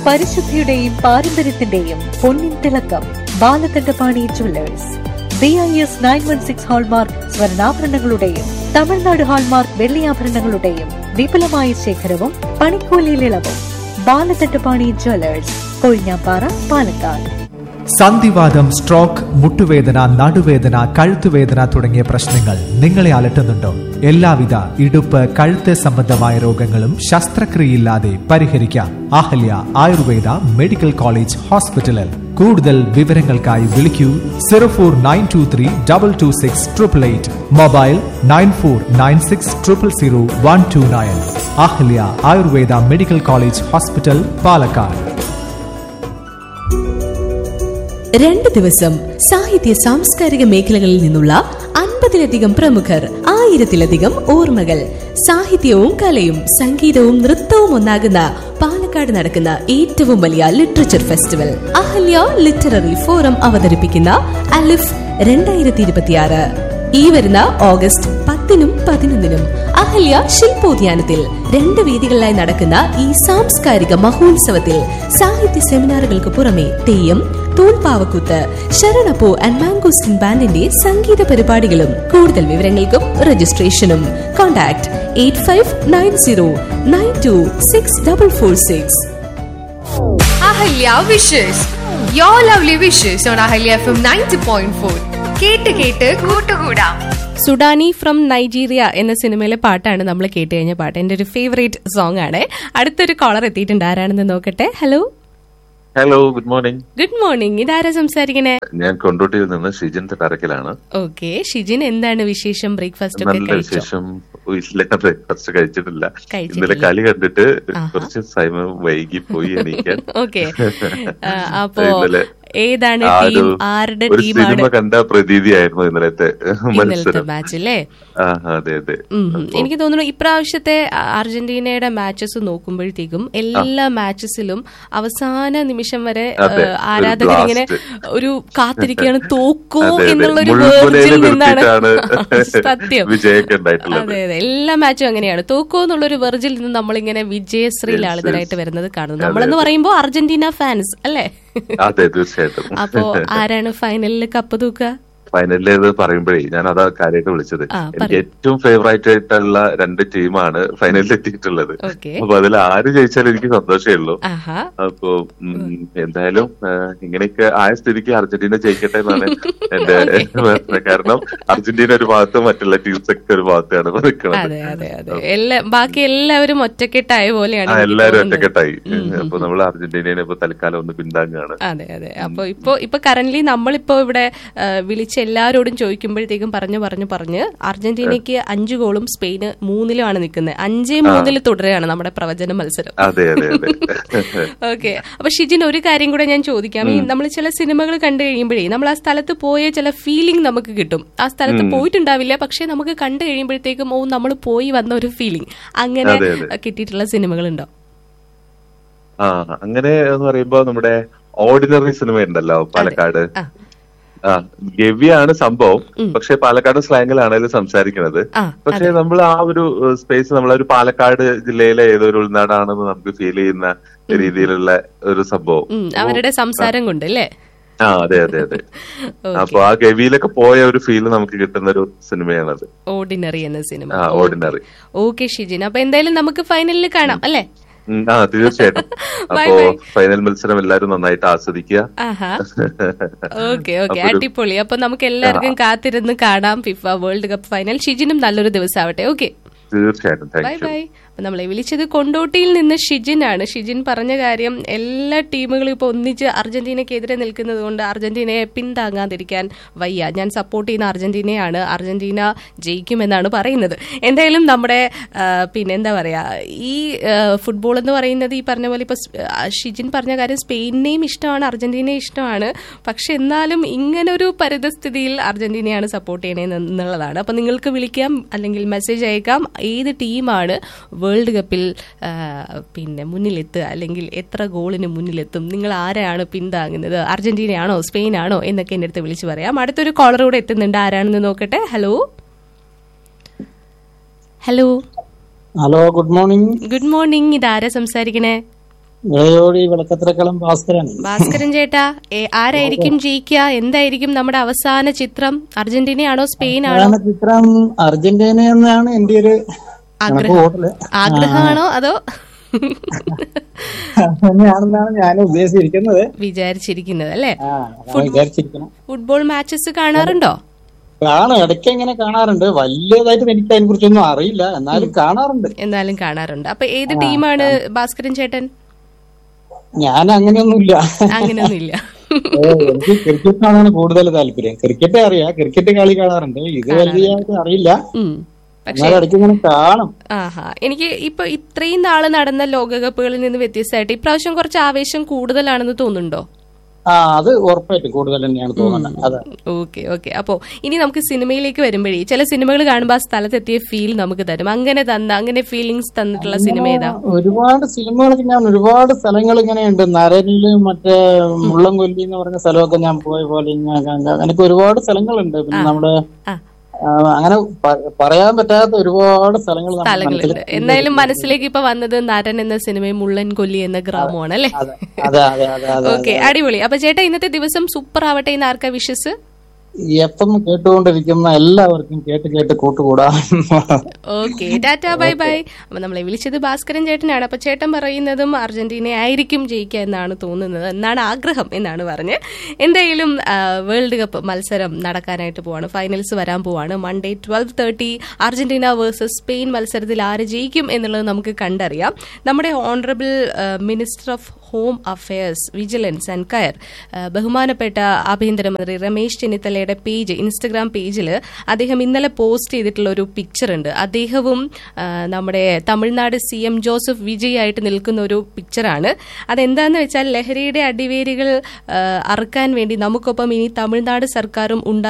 പരിശുദ്ധിയുടെയും പാരമ്പര്യത്തിന്റെയും പൊന്നിൻ തിളക്കം Balakandapani jewellers B I S nine one six hallmark സ്വർണ്ണാഭരണങ്ങളുടെയും തമിഴ്നാട് ഹാൾമാർക്ക് വെള്ളിയാഭരണങ്ങളുടെയും വിപുലമായ ശേഖരവും പണിക്കൂലിയിൽ ഇളവും ബാലകണ്ഠപാണി ജുവല്ലേഴ്സ് കൊഴിഞ്ഞാപ്പാറ പാലക്കാട് സന്ധിവാദം സ്ട്രോക്ക് മുട്ടുവേദന നടുവേദന കഴുത്തുവേദന തുടങ്ങിയ പ്രശ്നങ്ങൾ നിങ്ങളെ അലട്ടുന്നുണ്ടോ എല്ലാവിധ ഇടുപ്പ് കഴുത്ത് സംബന്ധമായ രോഗങ്ങളും ശസ്ത്രക്രിയയില്ലാതെ പരിഹരിക്കാം അഹല്യ ആയുർവേദ മെഡിക്കൽ കോളേജ് ഹോസ്പിറ്റലിൽ കൂടുതൽ വിവരങ്ങൾക്കായി വിളിക്കൂ zero four nine two three double two six triple eight mobile nine four nine six triple zero one two nine Ahalya Ayurveda medical college hospital Palakkad രണ്ട് ദിവസം സാഹിത്യ സാംസ്കാരിക മേഖലകളിൽ നിന്നുള്ള അൻപതിലധികം പ്രമുഖർ ആയിരത്തിലധികം ഓർമ്മകൾ സാഹിത്യവും കലയും സംഗീതവും നൃത്തവും ഒന്നാകുന്ന പാലക്കാട് നടക്കുന്ന ഏറ്റവും വലിയ literature festival Ahalya literary forum അവതരിപ്പിക്കുന്ന അലിഫ് രണ്ടായിരത്തി ഇരുപത്തിയാറ് ഈ വരുന്ന ഓഗസ്റ്റ് പത്തിനും പതിനൊന്നിനും അഹല്യ ശില്പോദ്യാനത്തിൽ രണ്ട് വേദികളിലായി നടക്കുന്ന ഈ സാംസ്കാരിക മഹോത്സവത്തിൽ സാഹിത്യ സെമിനാറുകൾക്ക് പുറമെ തെയ്യം തൂൺപാവക്കൂത്ത് ശരണപ്പൂ ആൻഡ് മാംഗോസ്റ്റിൻ ബാൻഡിന്റെ സംഗീത പരിപാടികളും കൂടുതൽ വിവരങ്ങൾക്കും രജിസ്ട്രേഷനും contact eight five nine zero nine two six double four six Ahalya wishes your lovely wishes on Ahalya F M ninety point four കേട്ട് കേട്ട് കൂട്ടുകൂടാം സുഡാനി ഫ്രം നൈജീരിയ എന്ന സിനിമയിലെ പാട്ടാണ് നമ്മൾ കേട്ട് കഴിഞ്ഞ പാട്ട് എന്റെ ഒരു ഫേവറേറ്റ് സോങ് ആണ് അടുത്തൊരു കോളർ എത്തിയിട്ടുണ്ട് ആരാണെന്ന് നോക്കട്ടെ hello hello good morning good morning ഇതാരാ സംസാരിക്കണേ ഞാൻ കൊണ്ടോട്ടിയിൽ നിന്ന് ഷിജിൻ തട്ടാരക്കലാണ് ഓക്കെ ഷിജിൻ എന്താണ് വിശേഷം ബ്രേക്ക്ഫാസ്റ്റ് ഒക്കെ നല്ല കഴിച്ചോ വിശേഷം ഇല്ല ബ്രേക്ക്ഫാസ്റ്റ് കഴിച്ചിട്ടില്ല കഴിച്ചിട്ടില്ല. ഇന്നലെ കളി കണ്ടിട്ട് ആഹാ. കുറച്ച് സമയം വൈകി പോയി എണീക്കാൻ ഓക്കെ അപ്പോ ഇന്നലെ ഏതാണ് ആ ടീം ഒരു- ആരുടെ ഒരു ടീമാണ് സിനിമ കണ്ട പ്രതീതിയായിരുന്നു ഇന്നലത്തെ ഇന്നലത്തെ മത്സരം മാച്ച് അല്ലേ ആ അതെ അതെ ഉം ഉം. അപ്പോ എനിക്ക് തോന്നുന്നു ഇപ്രാവശ്യത്തെ അ- അർജന്റീനയുടെ മാച്ചസ് നോക്കുമ്പോഴത്തേക്കും എല്ലാ മാച്ചസിലും അവസാന നിമിഷം വരെ അതെ, ഏഹ്, ആരാധകർ ഒരു ഇങ്ങനെ blast. ഒരു കാത്തിരിക്കുകയാണ് തോക്കോ അതെ, അതെ. എന്നുള്ള ഒരു മുൾമുനയിൽ വേർജിൽ നിന്നാണ് നിർത്തിയിട്ടാണ് സത്യം വിജയമൊക്കെ ഉണ്ടായിട്ടുള്ളത്. അതെ അതെ എല്ലാ മാച്ചും അങ്ങനെയാണ് തോക്കോ എന്നുള്ള ഒരു വെർജിൽ നിന്ന് നമ്മളിങ്ങനെ വിജയശ്രീ Yes, ലാളിതരായിട്ട് yes. വരുന്നത് കാണുന്നു അതെ, നമ്മളെന്ന് അതെ. പറയുമ്പോൾ അർജന്റീന ഫാൻസ് അല്ലേ അതെ തീർച്ചയായിട്ടും അപ്പോ ആരാണ് ഫൈനലിൽ കപ്പ് തൂക്കുക ഫൈനലിൽ ഇത് പറയുമ്പോഴേ ഞാൻ അതാ കാര്യമായിട്ട് വിളിച്ചത് ആ, എനിക്ക് പറയൂ. ഏറ്റവും ഫേവറേറ്റ് ആയിട്ടുള്ള രണ്ട് ടീമാണ് ഫൈനലിൽ എത്തിയിട്ടുള്ളത് ഓക്കെ അപ്പൊ അതിൽ ആര് ജയിച്ചാലും എനിക്ക് സന്തോഷമേ ഉള്ളൂ ആഹാ അപ്പൊ ഉം, എന്തായാലും ആ, ഇങ്ങനെയൊക്കെ ആയ സ്ഥിതിക്ക് അർജന്റീന ജയിക്കട്ടെ എന്നാണ് എന്റെ പ്രാർത്ഥന. കാരണം അർജന്റീന ഒരു ഭാഗത്ത് മറ്റുള്ള ടീംസ് ഒക്കെ ഒരു ഭാഗത്താണ് നിൽക്കുന്നത് അതെ അതെ അതെ എല്ലാ ബാക്കി എല്ലാവരും ഒറ്റക്കെട്ടായ പോലെയാണ് ആ എനിക്ക് എല്ലാരും തോന്നുന്നത്. ഒറ്റക്കെട്ടായി ഉം, ഉം, അപ്പൊ നമ്മൾ അർജന്റീനയെ ഇപ്പൊ തൽക്കാലം ഒന്ന് പിന്താങ്ങാണ് അതെ അതെ അപ്പൊ ഇപ്പൊ ഇപ്പൊ കറന്റ് നമ്മളിപ്പോ ഇവിടെ ആ, വിളിച്ച് എല്ലാവരോടും ചോദിക്കുമ്പോഴത്തേക്കും പറഞ്ഞു പറഞ്ഞു പറഞ്ഞ് അർജന്റീനയ്ക്ക് അഞ്ചു ഗോളും സ്പെയിന് മൂന്നിലുമാണ് നിൽക്കുന്നത് അഞ്ചേ മൂന്നില് തുടരുകയാണ് നമ്മുടെ പ്രവചന മത്സരം അതെ അതെ അതെ ഓക്കെ അപ്പൊ ഷിജിൻ ഒരു കാര്യം കൂടെ ഞാൻ ചോദിക്കാം ഈ നമ്മൾ ചില സിനിമകൾ കണ്ടു കഴിയുമ്പോഴേ നമ്മൾ ആ സ്ഥലത്ത് പോയ ചില ഫീലിംഗ് നമുക്ക് കിട്ടും ആ സ്ഥലത്ത് പോയിട്ടുണ്ടാവില്ല പക്ഷെ നമുക്ക് കണ്ടു കഴിയുമ്പോഴത്തേക്കും ഓ നമ്മൾ പോയി വന്ന ഒരു ഫീലിംഗ് അങ്ങനെ അതെ, അതെ. കിട്ടിയിട്ടുള്ള സിനിമകളുണ്ടോ ആ അങ്ങനെ എന്ന് പറയുമ്പോ നമ്മുടെ ഓർഡിനറി സിനിമ ഉണ്ടല്ലോ പാലക്കാട് ആ. ആ ഗവ്യാണ് സംഭവം പക്ഷെ പാലക്കാട് സ്ലാങ്ങിലാണല്ലോ സംസാരിക്കുന്നത് ആ, പക്ഷെ നമ്മൾ ആ ഒരു സ്പേസ് നമ്മൾ ഒരു പാലക്കാട് ജില്ലയിലെ ഏതോ ഒരു ഉൾനാടാണെന്ന് നമുക്ക് ഫീൽ ചെയ്യുന്ന രീതിയിലുള്ള ഒരു സംഭവം ഉം, അവരുടെ സംസാരം കൊണ്ട് അല്ലേ ആ അതെ അതെ അതെ Okay. അപ്പൊ ആ ഗവിയിലൊക്കെ പോയ ഒരു ഫീൽ നമുക്ക് കിട്ടുന്ന ഒരു സിനിമയാണത് ഓർഡിനറി എന്ന സിനിമ ആ ഓർഡിനറി ഓക്കെ ഷിജിൻ അപ്പൊ എന്തായാലും നമുക്ക് ഫൈനലിൽ കാണാം അല്ലേ ആ തീർച്ചയായിട്ടും Bye, അപ്പോ bye. ഫൈനൽ മത്സരം എല്ലാവരും നന്നായിട്ട് ആസ്വദിക്കുക ആഹാ ഓക്കെ ഓക്കെ അപ്പൊ ഒരു- അടിപൊളി അപ്പൊ നമുക്ക് എല്ലാവർക്കും കാത്തിരുന്ന് കാണാം ഫിഫ വേൾഡ് കപ്പ് ഫൈനൽ ഷിജിനും നല്ലൊരു ദിവസം ആവട്ടെ ഓക്കെ തീർച്ചയായിട്ടും ബൈ താങ്ക് യു ബൈ അപ്പൊ നമ്മളെ വിളിച്ചത് കൊണ്ടോട്ടിയിൽ നിന്ന് ഷിജിൻ ആണ് ഷിജിൻ പറഞ്ഞ കാര്യം എല്ലാ ടീമുകളും ഇപ്പൊ ഒന്നിച്ച് അർജന്റീനയ്ക്കെതിരെ നിൽക്കുന്നത് കൊണ്ട് അർജന്റീനയെ പിന്താങ്ങാതിരിക്കാൻ വയ്യ ഞാൻ സപ്പോർട്ട് ചെയ്യുന്ന അർജന്റീനയാണ് അർജന്റീന ജയിക്കുമെന്നാണ് പറയുന്നത് എന്തായാലും നമ്മുടെ ആ, പിന്നെ എന്താ പറയാ ഈ ആ, ഫുട്ബോൾ എന്ന് പറയുന്നത് ഈ പറഞ്ഞ പോലെ ഇപ്പൊ സ്- ആ, ഷിജിൻ പറഞ്ഞ കാര്യം സ്പെയിനെയും ഇഷ്ടമാണ് അർജന്റീനയും ഇഷ്ടമാണ് പക്ഷെ എന്നാലും ഇങ്ങനൊരു പരിതസ്ഥിതിയിൽ അർജന്റീനയാണ് സപ്പോർട്ട് ചെയ്യണേ എന്നുള്ളതാണ് അപ്പൊ നിങ്ങൾക്ക് വിളിക്കാം അല്ലെങ്കിൽ മെസ്സേജ് അയക്കാം ഏത് ടീമാണ് വേൾഡ് കപ്പിൽ ആ, പിന്നെ മുന്നിലെത്തുക അല്ലെങ്കിൽ എത്ര ഗോളിന് മുന്നിലെത്തും നിങ്ങൾ ആരാണ് പിന്താങ്ങുന്നത് അർജന്റീനയാണോ സ്പെയിനാണോ എന്നൊക്കെ എൻ്റെ അടുത്ത് വിളിച്ചു പറയാം അടുത്തൊരു കോളർ കൂടെ എത്തുന്നുണ്ട് ആരാണെന്ന് നോക്കട്ടെ hello hello hello good morning good morning ഇതാരാ സംസാരിക്കണേ വിളയോടി വിളക്കത്തിരക്കളം ഭാസ്കരൻ ഭാസ്കരൻ ചേട്ടാ ഏ, ആരായിരിക്കും ജയിക്കുക എന്തായിരിക്കും നമ്മുടെ അവസാന ചിത്രം അർജന്റീനയാണോ സ്പെയിനാണോ പ്രധാന ചിത്രം അർജന്റീന എന്നാണ് എന്റെ ഒരു കണക്ക് കൂട്ടല് ആഗ്രഹമാണോ അതോ തന്നെയാണെന്നാണ് ഞാൻ ഉദ്ദേശിച്ചിരിക്കുന്നത് വിചാരിച്ചിരിക്കുന്നത് അല്ലേ ആ അതാണ് വിചാരിച്ചിരിക്കണം ഫുട്ബോൾ മാച്ചസ് കാണാറുണ്ടോ കാണും ഇടയ്ക്ക് ഇങ്ങനെ കാണാറുണ്ട് വലിയതായിട്ട് എനിക്ക് അതിനെ കുറിച്ചൊന്നും അറിയില്ല എന്നാലും കാണാറുണ്ട് എന്നാലും കാണാറുണ്ട് അപ്പൊ ഏത് ടീമാണ് ഭാസ്കരൻ ചേട്ടൻ ഞാൻ അങ്ങനെയൊന്നുമില്ല അങ്ങനെയൊന്നുമില്ല ഏ, എനിക്ക് ക്രിക്കറ്റിനാണ് കൂടുതൽ താല്പര്യം ക്രിക്കറ്റ് അറിയാം ക്രിക്കറ്റ് കളി കാണാറുണ്ട് ഇത് വലിയതായിട്ട് അറിയില്ല ഉം. പക്ഷേ എന്നാൽ ഇടയ്ക്ക് ഇങ്ങനെ കാണും ആഹാ എനിക്ക് ഇപ്പൊ ഇത്രയും നാള് നടന്ന ലോകകപ്പുകളിൽ നിന്ന് വ്യത്യസ്തമായിട്ട് ഇപ്രാവശ്യം കുറച്ച് ആവേശം കൂടുതലാണെന്ന് തോന്നുന്നുണ്ടോ ആ അത് ഉറപ്പായിട്ടും കൂടുതൽ തന്നെയാണ് തോന്നുന്നത് അതെ ഓക്കെ ഓക്കെ അപ്പോ ഇനി നമുക്ക് സിനിമയിലേക്ക് വരുമ്പോഴേ ചില സിനിമകൾ കാണുമ്പോൾ ആ സ്ഥലത്തെത്തിയ ഫീൽ നമുക്ക് തരും അങ്ങനെ തന്ന അങ്ങനെ ഫീലിങ്സ് തന്നിട്ടുള്ള സിനിമ ഏതാ ഒരുപാട് സിനിമകളൊക്കെ ഞാൻ ഒരുപാട് സ്ഥലങ്ങൾ ഇങ്ങനെയുണ്ട് നരനില് മറ്റേ മുള്ളംകൊല്ലി എന്ന് പറഞ്ഞ സ്ഥലമൊക്കെ ഞാൻ പോയ പോലെ ഇങ്ങനെ കണ്ട- എനിക്ക് ഒരുപാട് സ്ഥലങ്ങളുണ്ട് പിന്നെ നമ്മുടെ ആ. ആ, അങ്ങനെ പ- പറയാൻ പറ്റാത്ത ഒരുപാട് സ്ഥലങ്ങൾ നമ്മുടെ സ്ഥലങ്ങളുണ്ട് മനസ്സിൽ- എന്തായാലും മനസ്സിലേക്ക് ഇപ്പൊ വന്നത് നരൻ എന്ന സിനിമയും മുള്ളൻ കൊല്ലി എന്ന ഗ്രാമമാണ് അല്ലേ അതെ അതെ അതെ അതെ അതെ ഓക്കെ അടിപൊളി അപ്പൊ ചേട്ടാ ഇന്നത്തെ ദിവസം സൂപ്പർ ആവട്ടെ എന്ന് ആർക്കാ വിഷസ് എപ്പം കേട്ടുകൊണ്ടിരിക്കുന്ന എല്ലാവർക്കും കേട്ട് കേട്ട് കൂട്ടുകൂടാ ഓക്കെ ടാറ്റ ബൈ ബൈ അപ്പൊ നമ്മളെ വിളിച്ചത് ഭാസ്കരൻ ചേട്ടനാണ് അപ്പൊ ചേട്ടൻ പറയുന്നതും അർജന്റീന ആയിരിക്കും ജയിക്കുക എന്നാണ് തോന്നുന്നത് എന്നാണ് ആഗ്രഹം എന്നാണ് പറഞ്ഞ് എന്തായാലും ആ, വേൾഡ് കപ്പ് മത്സരം നടക്കാനായിട്ട് പോവാണ് ഫൈനൽസ് വരാൻ പോവാണ് Monday twelve thirty Argentina versus Spain മത്സരത്തിൽ ആര് ജയിക്കും എന്നുള്ളത് നമുക്ക് കണ്ടറിയാം നമ്മുടെ honourable minister of home affairs vigilance and കയർ ബഹുമാനപ്പെട്ട ആഭ്യന്തരമന്ത്രി രമേശ് ചെന്നിത്തലയുടെ പേജ് ഇൻസ്റ്റഗ്രാം പേജിൽ അദ്ദേഹം ഇന്നലെ പോസ്റ്റ് ചെയ്തിട്ടുള്ള ഒരു പിക്ചർ ഉണ്ട് അദ്ദേഹവും ആ, നമ്മുടെ തമിഴ്നാട് സി എം ജോസഫ് വിജയ് ആയിട്ട് നിൽക്കുന്ന ഒരു പിക്ചറാണ് അതെന്താന്ന് വെച്ചാൽ ലഹരിയുടെ അടിവേരുകൾ ആ, അറുക്കാൻ വേണ്ടി നമുക്കൊപ്പം ഇനി തമിഴ്നാട് സർക്കാരും ഉണ്ടാ